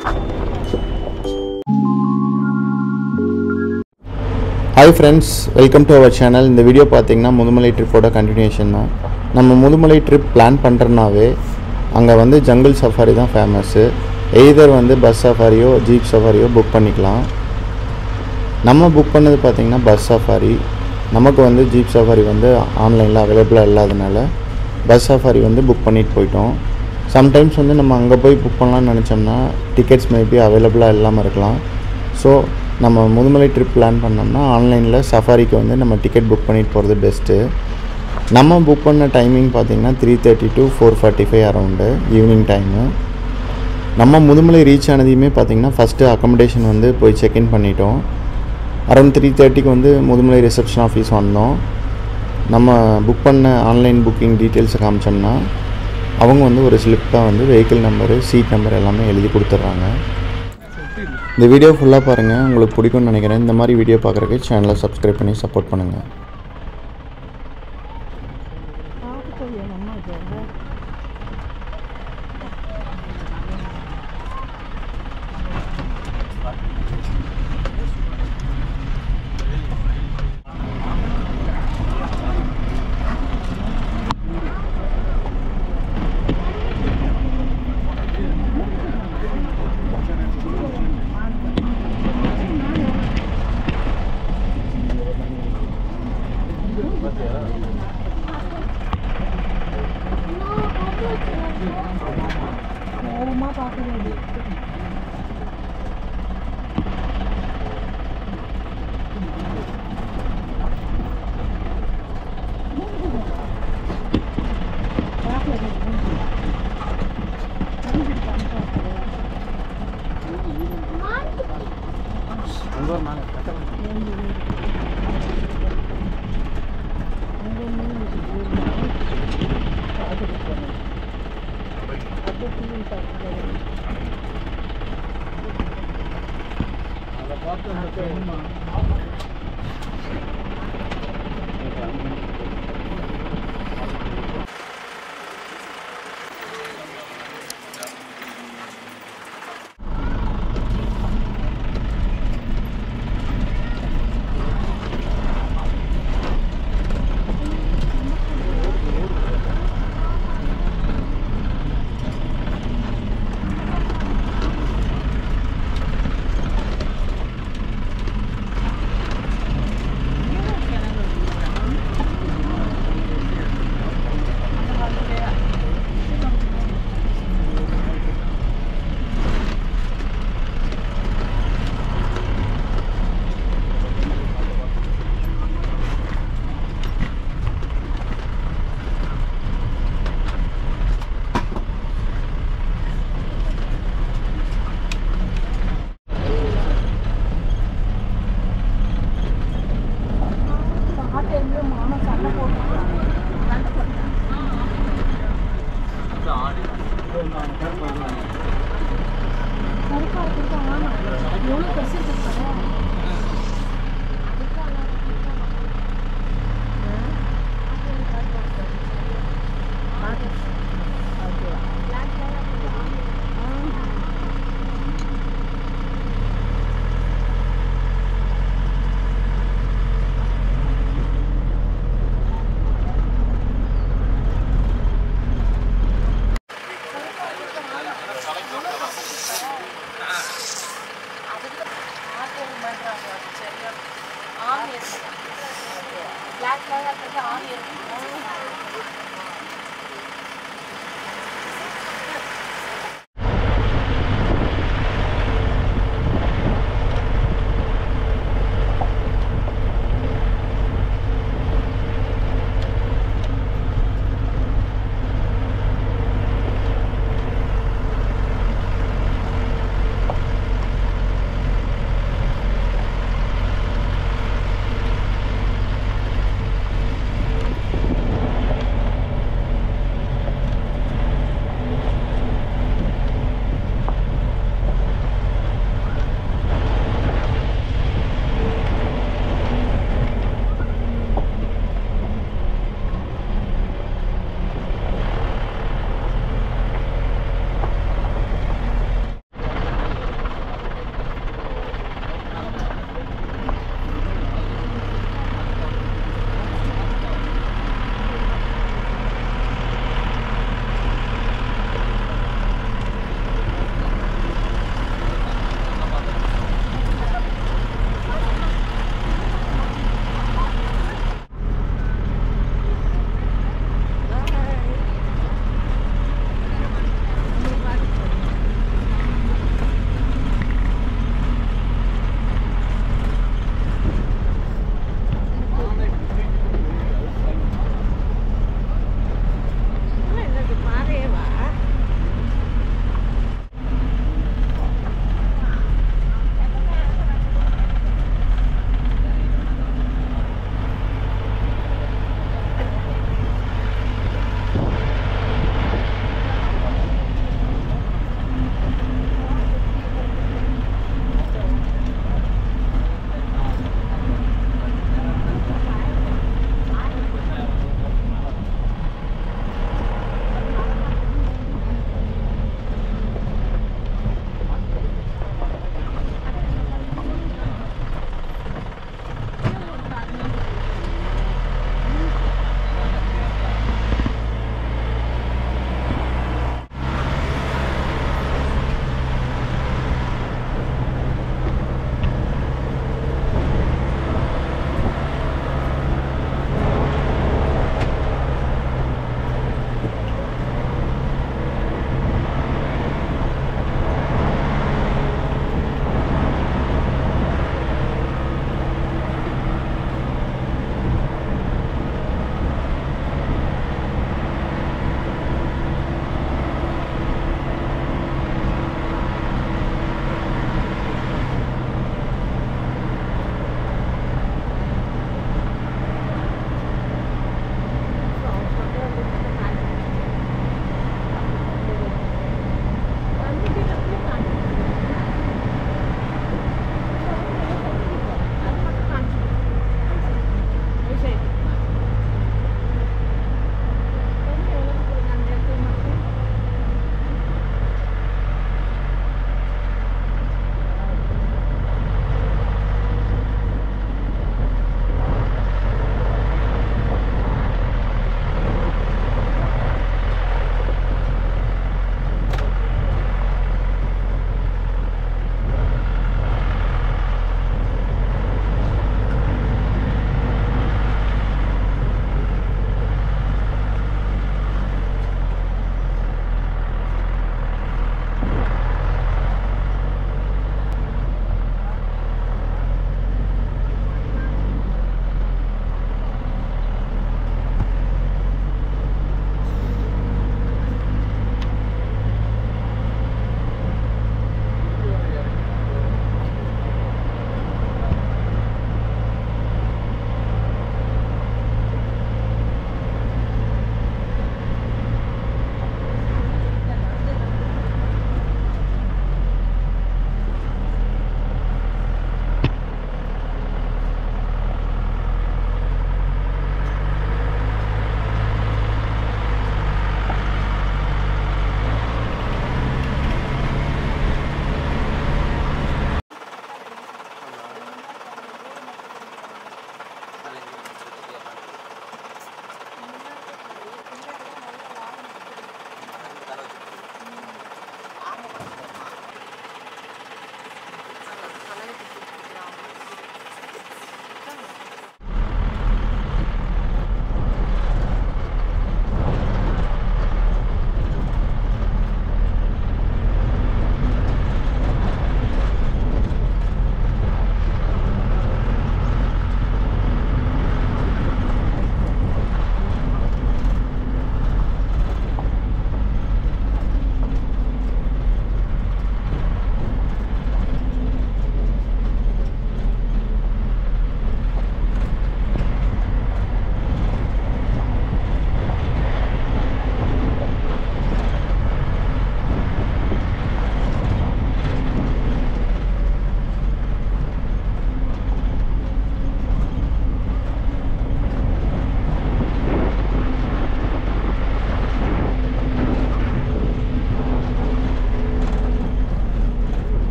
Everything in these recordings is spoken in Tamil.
hi friends welcome to our channel இந்த வீடியோ பார்த்தீங்கன்னா முதுமலை ட்ரிப்போட கண்டினியூஷன் தான் நம்ம முதுமலை ட்ரிப் பிளான் பண்ணுறனாவே அங்கே வந்து ஜங்கிள் சஃபாரி தான் ஃபேமஸ்ஸு எய்தர் வந்து பஸ் சஃபாரியோ ஜீப் சஃபாரியோ புக் பண்ணிக்கலாம் நம்ம புக் பண்ணது பார்த்தீங்கன்னா பஸ் சஃபாரி நமக்கு வந்து ஜீப் சஃபாரி வந்து ஆன்லைனில் அவைலபிளாக இல்லாதனால பஸ் சஃபாரி வந்து புக் பண்ணிட்டு போயிட்டோம் சம்டைம்ஸ் வந்து நம்ம அங்கே போய் புக் பண்ணலாம்னு நினச்சோம்னா டிக்கெட்ஸ் மேபி அவைலபிளாக இல்லாமல் இருக்கலாம் ஸோ நம்ம முதுமலை ட்ரிப் பிளான் பண்ணோம்னா ஆன்லைனில் சஃபாரிக்கு வந்து நம்ம டிக்கெட் புக் பண்ணிட்டு போகிறது பெஸ்ட்டு நம்ம புக் பண்ண டைமிங் பார்த்தீங்கன்னா three thirty to four forty five around evening time நம்ம முதுமலை ரீச் ஆனதையுமே பார்த்தீங்கன்னா ஃபஸ்ட்டு அக்கமடேஷன் வந்து போய் செக்இன் பண்ணிட்டோம் அரௌண்ட் த்ரீ தேர்ட்டிக்கு வந்து முதுமலை ரிசப்ஷன் ஆஃபீஸ் வந்தோம் நம்ம புக் பண்ண ஆன்லைன் புக்கிங் டீட்டெயில்ஸை காமிச்சோம்னா அவங்க வந்து ஒரு ஸ்லிப்பில் வந்து வெஹிக்கிள் நம்பரு சீட் நம்பர் எல்லாமே எழுதி கொடுத்துட்றாங்க இந்த வீடியோ ஃபுல்லாக பாருங்கள் உங்களுக்கு பிடிக்கும்னு நினைக்கிறேன் இந்த மாதிரி வீடியோ பார்க்குறக்கு சேனலை சப்ஸ்கிரைப் பண்ணி சப்போர்ட் பண்ணுங்கள் கோபமா பார்க்கறது பாட்டு எங்கேயோ மாமா சண்டை போட்டான் சண்டை போட்டான் கருப்பா இருக்குதா எவ்வளோ பெருசு இருக்கு பிளாக் கலர் இருக்கிறது ஆணி இருக்கு ஸோ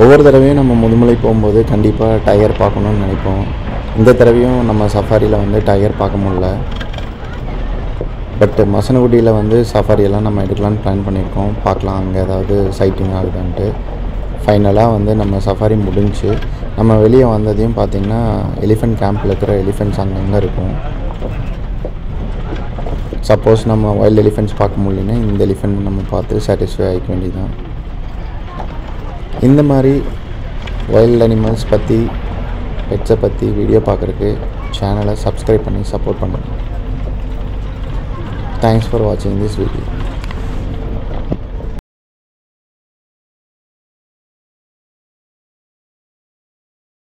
ஒவ்வொரு தடவையும் நம்ம முதுமலை போகும்போது கண்டிப்பாக டயர் பார்க்கணுன்னு நினைப்போம் இந்த தடவையும் நம்ம சஃபாரியில் வந்து டயர் பார்க்க முடியல பட் மசனகுடியில் வந்து சஃபாரியெல்லாம் நம்ம எடுக்கலான்னு பிளான் பண்ணியிருக்கோம் பார்க்கலாம் அங்கே ஏதாவது சைட்டிங் ஆகுதான்ட்டு ஃபைனலாக வந்து நம்ம சஃபாரி முடிஞ்சு நம்ம வெளியே வந்ததையும் பார்த்திங்கன்னா எலிஃபெண்ட் கேம்பில் இருக்கிற எலிஃபெண்ட்ஸ் அங்கங்கே இருக்கும் சப்போஸ் நம்ம வைல்ட் எலிஃபெண்ட்ஸ் பார்க்க முடியலன்னா இந்த எலிஃபெண்ட் நம்ம பார்த்து சாட்டிஸ்ஃபை ஆகிக்க வேண்டியதுதான் இந்த மாதிரி வைல்ட் அனிமல்ஸ் பற்றி பெட்ஸை பற்றி வீடியோ பார்க்குறக்கு சேனலை சப்ஸ்கிரைப் பண்ணி சப்போர்ட் பண்ணுங்கள் தேங்க்ஸ் ஃபார் வாட்சிங் திஸ் வீடியோ